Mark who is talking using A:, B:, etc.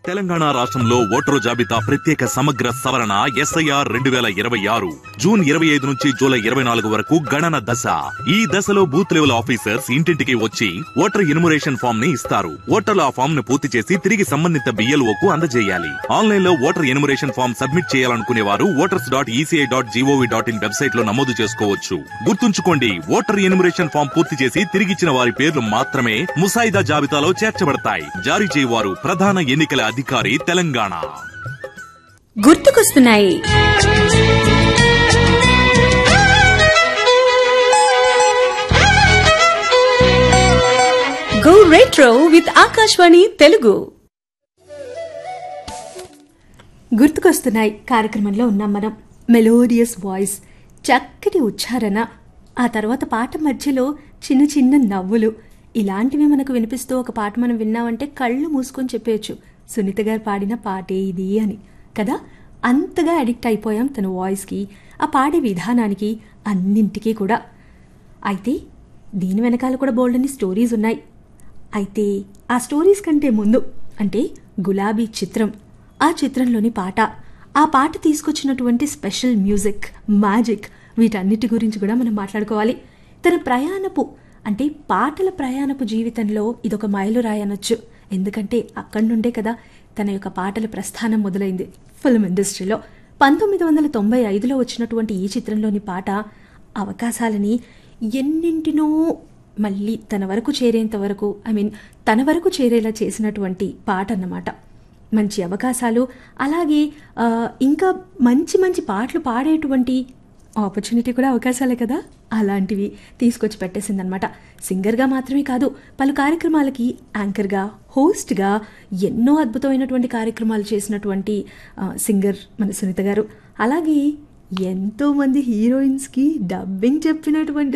A: తెలంగాణ రాష్ట్రంలో ఓటరు జాబితా ప్రత్యేక సమగ్ర సవరణ ఎస్ఐఆర్ రెండు వేల ఇరవై ఆరు జూన్ ఇరవై ఐదు నుంచి జూలై ఇరవై నాలుగు వరకు గణన దశ ఈ దశలో బూత్ లెవెల్ ఆఫీసర్స్ ఇంటింటికి వచ్చి ఓటర్ ఇన్మురేషన్ ఫామ్ ని ఇస్తారు ఓటర్లు ఆ ఫామ్ ను పూర్తి చేసి తిరిగి సంబంధిత బిఎల్ఓ కు అందజేయాలి ఆన్లైన్ లో ఓటర్ ఇన్మురేషన్ ఫామ్ సబ్మిట్ చేయాలనుకునే వారు voters dot ECI dot gov dot in website లో నమోదు చేసుకోవచ్చు గుర్తుంచుకోండి ఓటర్ ఇన్మురేషన్ ఫామ్ పూర్తి చేసి తిరిగిచ్చిన వారి పేర్లు మాత్రమే ముసాయిదా జాబితాలో చేర్చబడతాయి జారీ చేయవారు ప్రధాన ఎన్నికల అధికారి తెలంగాణ
B: గుర్తుకొస్తున్నాయి go retro with Akashvani Telugu గుర్తుకొస్తున్నాయి కార్యక్రమంలో ఉన్నాం మనం మెలోడియస్ వాయిస్ చక్కటి ఉచ్చారణ ఆ తర్వాత పాట మధ్యలో చిన్న చిన్న నవ్వులు ఇలాంటివి మనకు వినిపిస్తూ ఒక పాట మనం విన్నామంటే కళ్ళు మూసుకొని చెప్పేయచ్చు సునీత గారు పాడిన పాటే ఇది అని కదా అంతగా అడిక్ట్ అయిపోయాం తన వాయిస్కి ఆ పాడే విధానానికి అన్నింటికీ కూడా అయితే దీని వెనకాల కూడా బోల్డని స్టోరీస్ ఉన్నాయి అయితే ఆ స్టోరీస్ కంటే ముందు అంటే గులాబీ చిత్రం ఆ చిత్రంలోని పాట ఆ పాట తీసుకొచ్చినటువంటి స్పెషల్ మ్యూజిక్ మ్యాజిక్ వీటన్నిటి గురించి కూడా మనం మాట్లాడుకోవాలి తన ప్రయాణపు అంటే పాటల ప్రయాణపు జీవితంలో ఇదొక మైలురాయి అనొచ్చు ఎందుకంటే అక్కడి నుండే కదా తన యొక్క పాటల ప్రస్థానం మొదలైంది ఫిల్మ్ ఇండస్ట్రీలో పంతొమ్మిది వందల తొంభై ఐదులో వచ్చినటువంటి ఈ చిత్రంలోని పాట అవకాశాలని ఎన్నింటినో మళ్ళీ తన వరకు చేరేంత వరకు ఐ మీన్ తన వరకు చేరేలా చేసినటువంటి పాట అన్నమాట మంచి అవకాశాలు అలాగే ఆ, ఇంకా మంచి మంచి పాటలు పాడేటువంటి ఆపర్చునిటీ కూడా అవకాశాలే కదా అలాంటివి తీసుకొచ్చి పెట్టేసిందనమాట సింగర్గా మాత్రమే కాదు పలు కార్యక్రమాలకి యాంకర్గా హోస్ట్గా ఎన్నో అద్భుతమైనటువంటి కార్యక్రమాలు చేసినటువంటి ఆ, సింగర్ మన సునీత గారు అలాగే ఎంతో మంది హీరోయిన్స్కి డబ్బింగ్ చెప్పినటువంటి